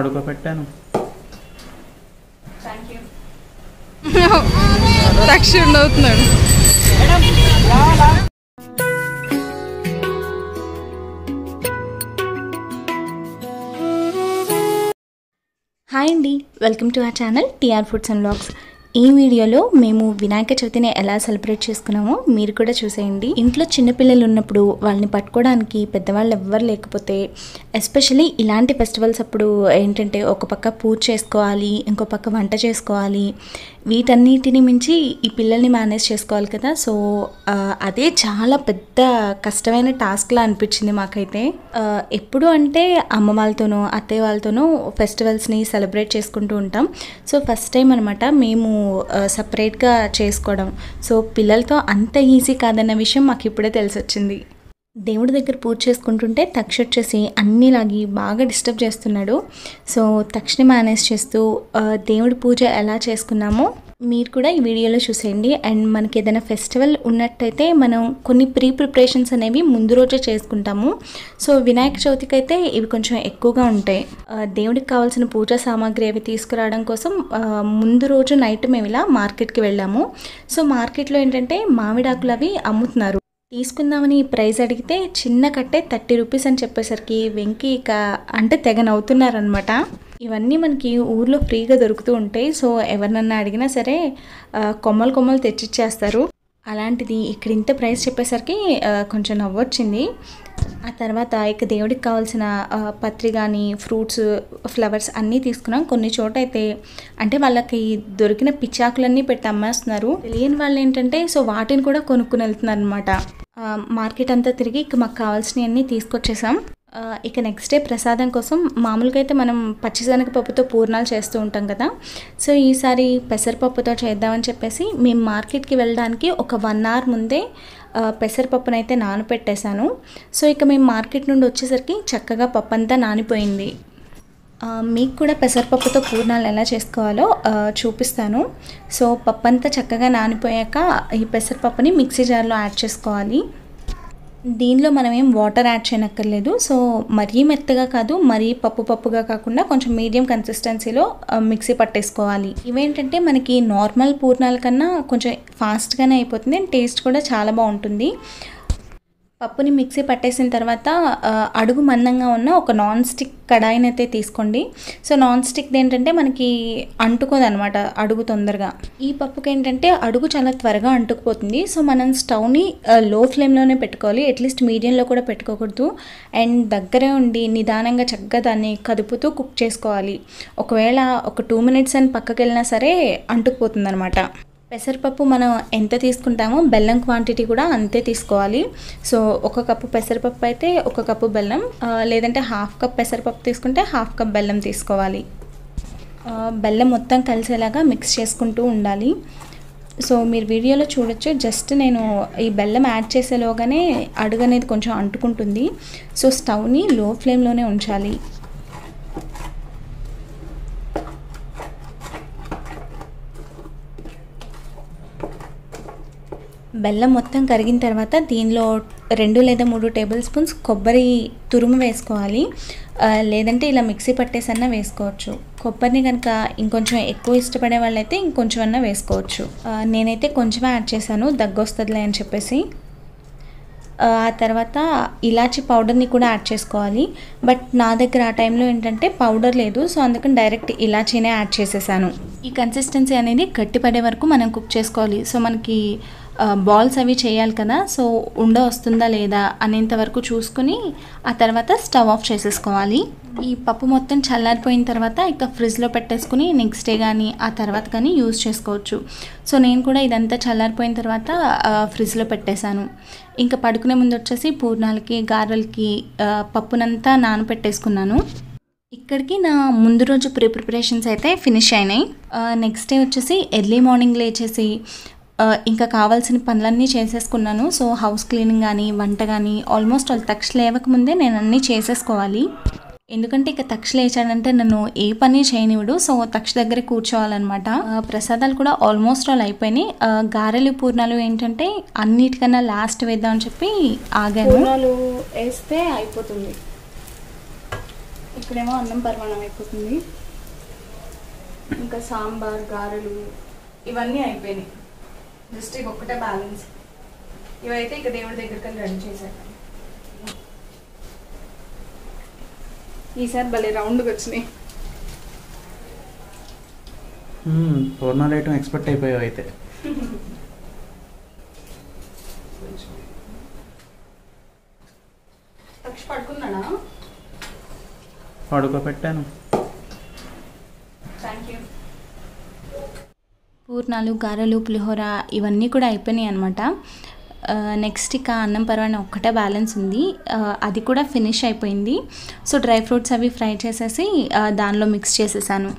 పడుకోబెట్టాను తక్షణ అవుతున్నాడు హాయ్ అండి welcome to our channel TR foods and blogs ఈ వీడియోలో మేము వినాయక చవితిని ఎలా సెలబ్రేట్ చేసుకున్నామో మీరు కూడా చూసేయండి ఇంట్లో చిన్నపిల్లలు ఉన్నప్పుడు వాళ్ళని పట్టుకోవడానికి పెద్దవాళ్ళు ఎవ్వరు లేకపోతే ఎస్పెషలీ ఇలాంటి ఫెస్టివల్స్ అప్పుడు ఏంటంటే ఒక పక్క పూజ చేసుకోవాలి ఇంకో పక్క వంట చేసుకోవాలి వీటన్నిటిని మించి ఈ పిల్లల్ని మేనేజ్ చేసుకోవాలి కదా సో ఆ, అదే చాలా పెద్ద కష్టమైన టాస్క్లా అనిపించింది మాకైతే ఆ, ఎప్పుడు అంటే అమ్మ వాళ్ళతోనూ అత్తయ్య వాళ్ళతోనూ ఫెస్టివల్స్ని సెలబ్రేట్ చేసుకుంటూ ఉంటాం సో ఫస్ట్ టైం అనమాట మేము సపరేట్గా చేసుకోవడం సో పిల్లలతో అంత ఈజీ కాదన్న విషయం మాకు ఇప్పుడే తెలిసి వచ్చింది దేవుడి దగ్గర పూజ చేసుకుంటుంటే తక్ష వచ్చేసి అన్నిలాగి బాగా డిస్టర్బ్ చేస్తున్నాడు సో తక్షణ మేనేజ్ చేస్తూ ఆ, దేవుడి పూజ ఎలా చేసుకున్నామో మీరు కూడా ఈ వీడియోలో చూసేయండి అండ్ మనకి ఏదైనా ఫెస్టివల్ ఉన్నట్టయితే మనం కొన్ని ప్రీ ప్రిపరేషన్స్ అనేవి ముందు రోజే చేసుకుంటాము సో వినాయక చవితికి అయితే ఇవి కొంచెం ఎక్కువగా ఉంటాయి ఆ, దేవుడికి కావాల్సిన పూజా సామాగ్రి అవి తీసుకురావడం కోసం ఆ, ముందు రోజు నైట్ మేము ఇలా మార్కెట్కి వెళ్ళాము సో మార్కెట్లో ఏంటంటే మామిడాకులు అవి అమ్ముతున్నారు తీసుకుందామని ప్రైస్ అడిగితే చిన్న కట్టే థర్టీ రూపీస్ అని చెప్పేసరికి వెంకీ ఇక అంటే తెగ నవ్వుతున్నారనమాట ఇవన్నీ మనకి ఊర్లో ఫ్రీగా దొరుకుతూ ఉంటాయి సో ఎవరినన్నా అడిగినా సరే ఆ, కొమ్మలు కొమ్మలు తెచ్చిచ్చేస్తారు అలాంటిది ఇక్కడ ఇంత ప్రైస్ చెప్పేసరికి ఆ, కొంచెం నవ్వొచ్చింది ఆ తర్వాత ఇక దేవుడికి కావాల్సిన ఆ, పత్రి కానీ ఫ్రూట్స్ ఫ్లవర్స్ అన్నీ తీసుకున్నాం కొన్ని చోట అయితే అంటే వాళ్ళకి దొరికిన పిచ్చాకులన్నీ పెట్టి అమ్మేస్తున్నారు తెలియని వాళ్ళు ఏంటంటే సో వాటిని కూడా కొనుక్కుని వెళ్తున్నారు అనమాట మార్కెట్ అంతా తిరిగి ఇక మాకు కావాల్సినవన్నీ తీసుకొచ్చేసాం ఆ, ఇక నెక్స్ట్ డే ప్రసాదం కోసం మామూలుగా అయితే మనం పచ్చిశనగపప్పుతో పూర్ణాలు చేస్తూ ఉంటాం కదా సో ఈసారి పెసరపప్పుతో చేద్దామని చెప్పేసి మేము మార్కెట్కి వెళ్ళడానికి ఒక వన్ అవర్ ముందే ఆ, పెసరపప్పునైతే నానపెట్టేశాను సో ఇక మేము మార్కెట్ నుండి వచ్చేసరికి చక్కగా పప్పు అంతా నానిపోయింది ఆ, మీకు కూడా పెసరపప్పుతో పూర్ణాలు ఎలా చేసుకోవాలో ఆ, చూపిస్తాను సో పప్పు అంతా చక్కగా నానిపోయాక ఈ పెసరపప్పుని మిక్సీ జార్లో యాడ్ చేసుకోవాలి దీనిలో మనం ఏం వాటర్ యాడ్ చేయనక్కర్లేదు సో మరీ మెత్తగా కాదు మరీ పప్పు పప్పుగా కాకుండా కొంచెం మీడియం కన్సిస్టెన్సీలో ఆ, మిక్సీ పట్టేసుకోవాలి ఇవేంటంటే మనకి నార్మల్ పూర్ణాల కన్నా కొంచెం ఫాస్ట్గానే అయిపోతుంది అండ్ టేస్ట్ కూడా చాలా బాగుంటుంది పప్పుని మిక్సీ పట్టేసిన తర్వాత ఆ, అడుగు మందంగా ఉన్న ఒక నాన్ స్టిక్ కడాయిని అయితే తీసుకోండి సో నాన్ స్టిక్ ఏంటంటే మనకి అంటుకోదు అనమాట అడుగు తొందరగా ఈ పప్పుకి ఏంటంటే అడుగు చాలా త్వరగా అంటుకుపోతుంది సో మనం స్టవ్ని లో ఫ్లేమ్లోనే పెట్టుకోవాలి అట్లీస్ట్ మీడియంలో కూడా పెట్టుకోకూడదు అండ్ దగ్గరే ఉండి నిదానంగా చక్కగా దాన్ని కదుపుతూ కుక్ చేసుకోవాలి ఒకవేళ ఒక టూ మినిట్స్ అని పక్కకి వెళ్ళినా సరే అంటుకుపోతుంది అనమాట పెసరపప్పు మనం ఎంత తీసుకుంటామో బెల్లం క్వాంటిటీ కూడా అంతే తీసుకోవాలి సో ఒక కప్పు పెసరపప్పు అయితే ఒక కప్పు బెల్లం ఆ, లేదంటే హాఫ్ కప్ పెసరపప్పు తీసుకుంటే హాఫ్ కప్ బెల్లం తీసుకోవాలి ఆ, బెల్లం మొత్తం కలిసేలాగా మిక్స్ చేసుకుంటూ ఉండాలి సో మీరు వీడియోలో చూడొచ్చు జస్ట్ నేను ఈ బెల్లం యాడ్ చేసేలోగానే అడుగు అనేది కొంచెం అంటుకుంటుంది సో స్టవ్ని లో ఫ్లేమ్లోనే ఉంచాలి బెల్లం మొత్తం కరిగిన తర్వాత దీనిలో రెండు లేదా మూడు టేబుల్ స్పూన్స్ కొబ్బరి తురుము వేసుకోవాలి ఆ, లేదంటే ఇలా మిక్సీ పట్టేసన్నా వేసుకోవచ్చు కొబ్బరిని కనుక ఇంకొంచెం ఎక్కువ ఇష్టపడే వాళ్ళైతే ఇంకొంచెం అన్నా వేసుకోవచ్చు ఆ, నేనైతే కొంచెమే యాడ్ చేశాను దగ్గొస్తుందిలే అని చెప్పేసి ఆ ఆ తర్వాత ఇలాచి పౌడర్ని కూడా యాడ్ చేసుకోవాలి బట్ నా దగ్గర ఆ టైంలో ఏంటంటే పౌడర్ లేదు సో అందుకని డైరెక్ట్ ఇలాచీనే యాడ్ చేసేసాను ఈ కన్సిస్టెన్సీ అనేది గట్టిపడే వరకు మనం కుక్ చేసుకోవాలి సో మనకి బాల్స్ అవి చేయాలి కదా సో ఉండ వస్తుందా లేదా అనేంత వరకు చూసుకుని ఆ తర్వాత స్టవ్ ఆఫ్ చేసేసుకోవాలి ఈ పప్పు మొత్తం చల్లారిపోయిన తర్వాత ఇక ఫ్రిడ్జ్లో పెట్టేసుకుని నెక్స్ట్ డే కానీ ఆ తర్వాత కానీ యూజ్ చేసుకోవచ్చు సో నేను కూడా ఇదంతా చల్లారిపోయిన తర్వాత ఆ, ఫ్రిడ్జ్లో పెట్టేశాను ఇంకా పడుకునే ముందు వచ్చేసి పూర్ణాలకి గారెలకి ఆ, పప్పునంతా నానపెట్టేసుకున్నాను ఇక్కడికి నా ముందు రోజు ప్రీ ప్రిపరేషన్స్ అయితే ఫినిష్ అయినాయి నెక్స్ట్ డే వచ్చేసి ఎర్లీ మార్నింగ్ లేచేసి ఆ, ఇంకా కావాల్సిన పనులన్నీ చేసేసుకున్నాను సో హౌస్ క్లీనింగ్ కానీ వంట కానీ ఆల్మోస్ట్ వాళ్ళు తక్ష లేవకముందే నేను అన్నీ చేసేసుకోవాలి ఎందుకంటే ఇక తక్ష లేచాడంటే నన్ను ఏ పని చేయనివ్వడు సో తక్ష దగ్గర కూర్చోవాలన్నమాట ఆ, ప్రసాదాలు కూడా ఆల్మోస్ట్ ఆల్ అయిపోయినాయి ఆ, గారెలు పూర్ణాలు ఏంటంటే అన్నిటికన్నా లాస్ట్ వేద్దామని చెప్పి ఆగాను పూర్ణాలు వేస్తే అయిపోతుంది ఇక్కడేమో అన్నం పరమాణం అయిపోతుంది ఇంకా సాంబార్ గారెలు ఇవన్నీ అయిపోయినాయి జస్ట్ ఇక ఒక్కటే బ్యాలెన్స్ ఇవైతే ఇక దేవుడి దగ్గరికి వెళ్ళి రెడీ చేశాను ఈసారి భలే రౌండ్కి వచ్చినాయి పూర్ణాలు ఐటమ్ ఎక్స్పెక్ట్ అయిపోయావు అయితే పక్షి పడుకున్నాడా పడుకోబెట్టాను థ్యాంక్ యూ పూర్ణాలు గారెలు పులిహోర ఇవన్నీ కూడా అయిపోయినాయి అనమాట నెక్స్ట్ ఇక అన్నం పరవాణి ఒక్కటే బ్యాలెన్స్ ఉంది ఆ, అది కూడా ఫినిష్ అయిపోయింది సో డ్రై ఫ్రూట్స్ అవి ఫ్రై చేసేసి ఆ, దానిలో మిక్స్ చేసేసాను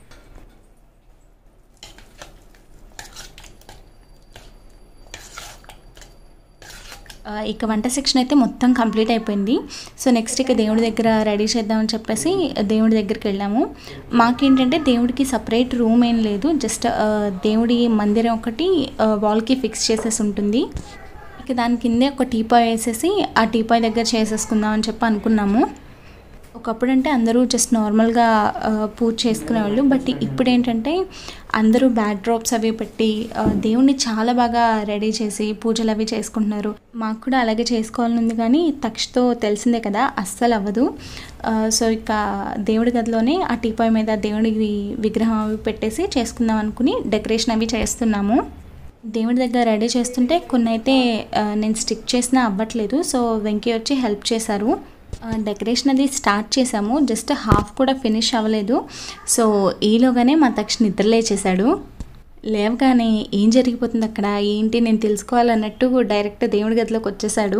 ఆ, ఇక వంట సెక్షన్ అయితే మొత్తం కంప్లీట్ అయిపోయింది సో నెక్స్ట్ ఇక దేవుడి దగ్గర రెడీ చేద్దామని చెప్పేసి దేవుడి దగ్గరికి వెళ్ళాము మాకేంటంటే దేవుడికి సపరేట్ రూమ్ ఏం లేదు జస్ట్ ఆ, దేవుడి మందిరం ఒకటి ఆ, వాల్కి ఫిక్స్ చేసేసి ఉంటుంది ఇక దాని కిందే ఒక టీపాయ్ వేసేసి ఆ టీపాయ్ దగ్గర చేసేసుకుందాం అని చెప్పి అనుకున్నాము ఒకప్పుడు అంటే అందరూ జస్ట్ నార్మల్గా ఆ, పూజ చేసుకునేవాళ్ళు బట్ ఇప్పుడు ఏంటంటే అందరూ బ్యాక్ డ్రాప్స్ అవి పెట్టి ఆ, దేవుణ్ణి చాలా బాగా రెడీ చేసి పూజలు అవి చేసుకుంటున్నారు మాకు కూడా అలాగే చేసుకోవాలని ఉంది కానీ తక్షతో తెలిసిందే కదా అస్సలు అవ్వదు ఆ, సో ఇక దేవుడి గదిలోనే ఆ టీపాయ్ మీద దేవుడి విగ్రహం అవి పెట్టేసి చేసుకుందాం అనుకుని డెకరేషన్ అవి చేస్తున్నాము దేవుడి దగ్గర రెడీ చేస్తుంటే కొన్ని అయితే ఆ, నేను స్టిక్ చేసినా అవ్వట్లేదు సో వెంకీ వచ్చి హెల్ప్ చేశారు ఆ, డెకరేషన్ అది స్టార్ట్ చేసాము జస్ట్ హాఫ్ కూడా ఫినిష్ అవ్వలేదు సో ఈలోగానే మా తక్ష నిద్ర లేచేశాడు లేవగానే ఏం జరిగిపోతుంది అక్కడ ఏంటి నేను తెలుసుకోవాలన్నట్టు డైరెక్ట్ దేవుడి గదిలోకి వచ్చేసాడు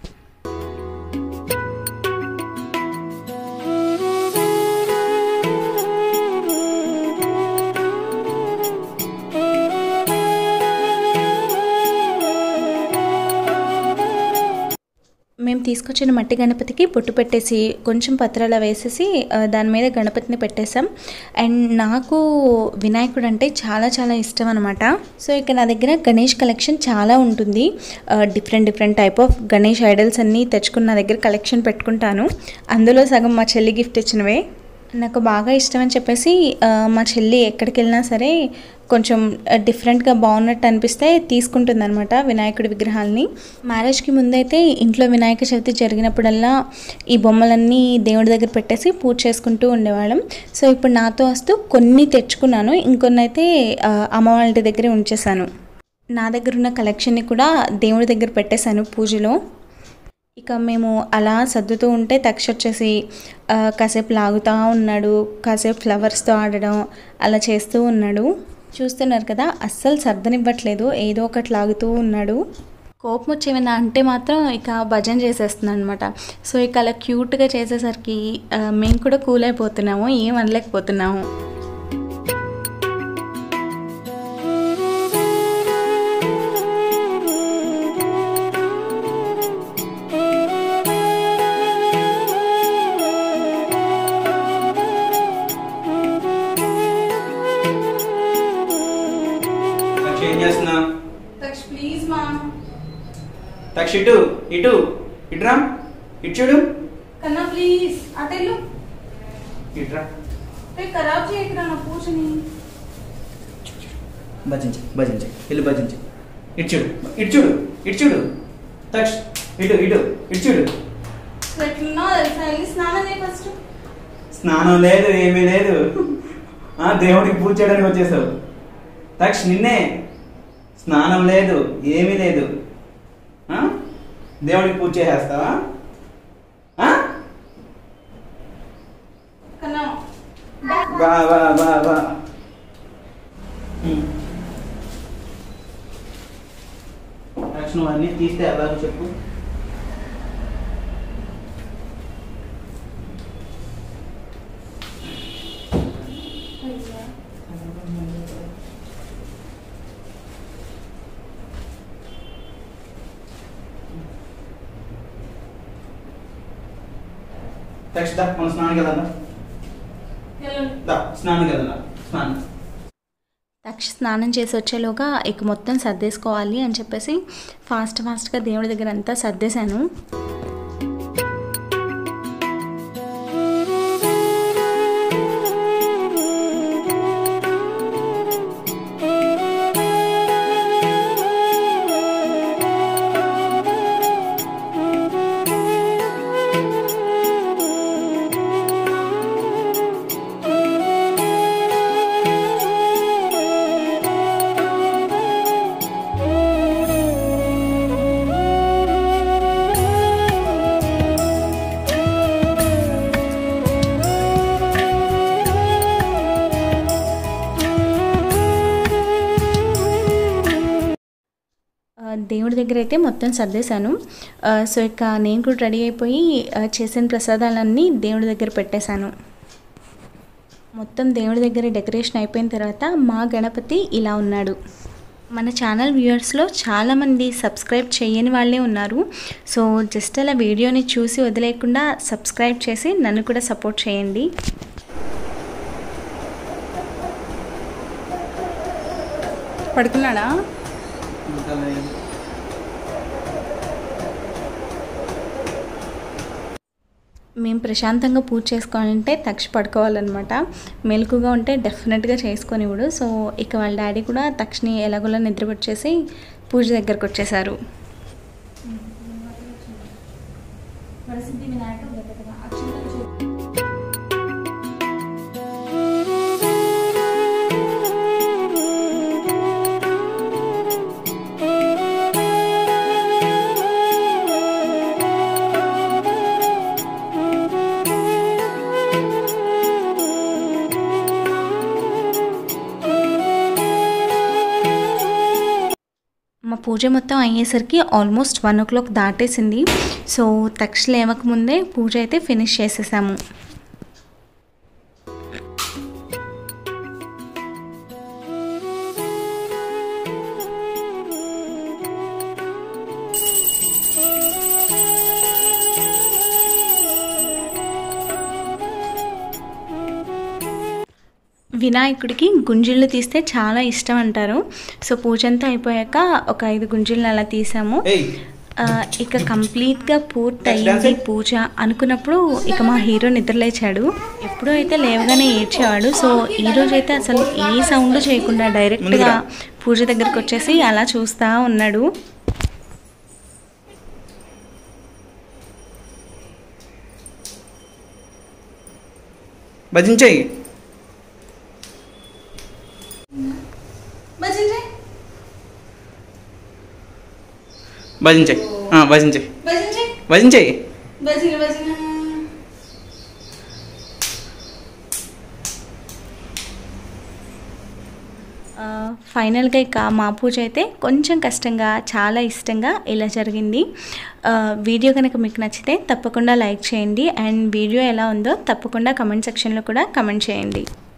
మేము తీసుకొచ్చిన మట్టి గణపతికి బొట్టు పెట్టేసి కొంచెం పత్రాల వేసేసి ఆ, దాని మీద గణపతిని పెట్టేశాం అండ్ నాకు వినాయకుడు అంటే చాలా చాలా ఇష్టం అనమాట సో ఇక నా దగ్గర గణేష్ కలెక్షన్ చాలా ఉంటుంది different different type of Ganesh idols అన్నీ తెచ్చుకుని నా దగ్గర కలెక్షన్ పెట్టుకుంటాను అందులో సగం మా చెల్లి గిఫ్ట్ ఇచ్చినవే నాకు బాగా ఇష్టం అని చెప్పేసి ఆ, మా చెల్లి ఎక్కడికి వెళ్ళినా సరే కొంచెం డిఫరెంట్గా బాగున్నట్టు అనిపిస్తే తీసుకుంటుంది అనమాట వినాయకుడి విగ్రహాలని మ్యారేజ్కి ముందైతే ఇంట్లో వినాయక చవితి జరిగినప్పుడల్లా ఈ బొమ్మలన్నీ దేవుడి దగ్గర పెట్టేసి పూజ చేసుకుంటూ ఉండేవాళ్ళం సో ఇప్పుడు నాతో వస్తూ కొన్ని తెచ్చుకున్నాను ఇంకొన్ని అయితే ఆ, అమ్మ వాళ్ళ దగ్గరే ఉంచేశాను నా దగ్గర ఉన్న కలెక్షన్ని కూడా దేవుడి దగ్గర పెట్టేశాను పూజలో ఇక మేము అలా సర్దుతూ ఉంటే తక్ష వచ్చేసి ఆ, కాసేపు లాగుతూ ఉన్నాడు కాసేపు ఫ్లవర్స్తో ఆడడం అలా చేస్తూ ఉన్నాడు చూస్తున్నారు కదా అస్సలు సర్దనివ్వట్లేదు ఏదో ఒకటి లాగుతూ ఉన్నాడు కోపం వచ్చేమైనా అంటే మాత్రం ఇక భజన చేసేస్తుంది అనమాట సో ఇక అలా క్యూట్గా చేసేసరికి ఆ, మేము కూడా కూల్ అయిపోతున్నాము ఏం అనలేకపోతున్నాము తక్ష ఏం చేస్తున్నావు తక్ష ప్లీజ్ మా తక్ష ఇటు ఇటు ఇటురా ఇటు చూడు కన్నా ప్లీజ్ అటెళ్ళు ఇటురా ఖరాబ్ చేయకురా నా పూజని భజించు భజించు ఇల్లు భజించు ఇటు చూడు ఇటు చూడు ఇటు చూడు తక్ష ఇటు ఇటు ఇటు చూడు ఎట్లున్నా తెలుసా వెళ్ళి స్నానం చేయి ఫస్ట్ స్నానం లేదు ఏమీ లేదు ఆ దేవుడికి పూజ చేయడానికి వచ్చేసావు తక్ష నిన్నే స్నానం లేదు ఏమీ లేదు ఆ? దేవుడికి పూజ చేసేస్తావా ఆ? కన్నా బా బా బా బా ఉమ్. తక్ష నువ్వు అన్నీ తీస్తే ఎలాగో చెప్పు తక్ష దా మన స్నానానికి వెళ్దాం దా స్నానానికి వెళ్దాం స్నానం తక్ష స్నానం చేసి వచ్చేలోగా ఇక మొత్తం సర్దేసుకోవాలి అని చెప్పేసి ఫాస్ట్ ఫాస్ట్గా దేవుడి దగ్గర అంతా సర్దేశాను దేవుడి దగ్గర అయితే మొత్తం సర్దేశాను ఆ, సో ఇక నేను కూడా రెడీ అయిపోయి ఆ, చేసిన ప్రసాదాలన్నీ దేవుడి దగ్గర పెట్టేశాను మొత్తం దేవుడి దగ్గర డెకరేషన్ అయిపోయిన తర్వాత మా గణపతి ఇలా ఉన్నాడు మన ఛానల్ వ్యూవర్స్లో చాలామంది సబ్స్క్రైబ్ చేయని వాళ్ళే ఉన్నారు సో జస్ట్ అలా వీడియోని చూసి వదిలేయకుండా సబ్స్క్రైబ్ చేసి నన్ను కూడా సపోర్ట్ చేయండి పడుకున్నాడా ఇంకా లేదు. మేము ప్రశాంతంగా పూజ చేసుకోవాలంటే తక్ష పడుకోవాలన్నమాట మెలకుగా ఉంటే డెఫినెట్గా చేసుకొనివ్వడు సో ఇక వాళ్ళ డాడీ కూడా తక్షని ఎలాగోలా నిద్రపొచ్చేసి పూజ దగ్గరకు వచ్చేసారు మా పూజ మొత్తం అయ్యేసరికి ఆల్మోస్ట్ వన్ ఓ క్లాక్ దాటేసింది సో తక్ష లేవకముందే పూజ అయితే ఫినిష్ చేసేసాము వినాయకుడికి గుంజిళ్ళు తీస్తే చాలా ఇష్టం అంటారు సో పూజ అంతా అయిపోయాక ఒక ఐదు గుంజిళ్ళు అలా తీసాము ఏయ్ ఆ, ఇక కంప్లీట్గా పూర్తయింది పూజ అనుకున్నప్పుడు ఇక మా హీరో నిద్రలేచాడు ఎప్పుడూ అయితే లేవగానే ఏడ్చేవాడు సో ఈ రోజు అయితే అసలు ఏ సౌండ్ చేయకుండా డైరెక్ట్గా పూజ దగ్గరికి వచ్చేసి అలా చూస్తూ ఉన్నాడు భజించాయి భజించాయి భజించాయి భజించాయి ఆ, ఫైనల్గా ఇక మా పూజ అయితే కొంచెం కష్టంగా చాలా ఇష్టంగా ఇలా జరిగింది ఆ, వీడియో కనుక మీకు నచ్చితే తప్పకుండా లైక్ చేయండి అండ్ వీడియో ఎలా ఉందో తప్పకుండా కమెంట్ సెక్షన్లో కూడా కమెంట్ చేయండి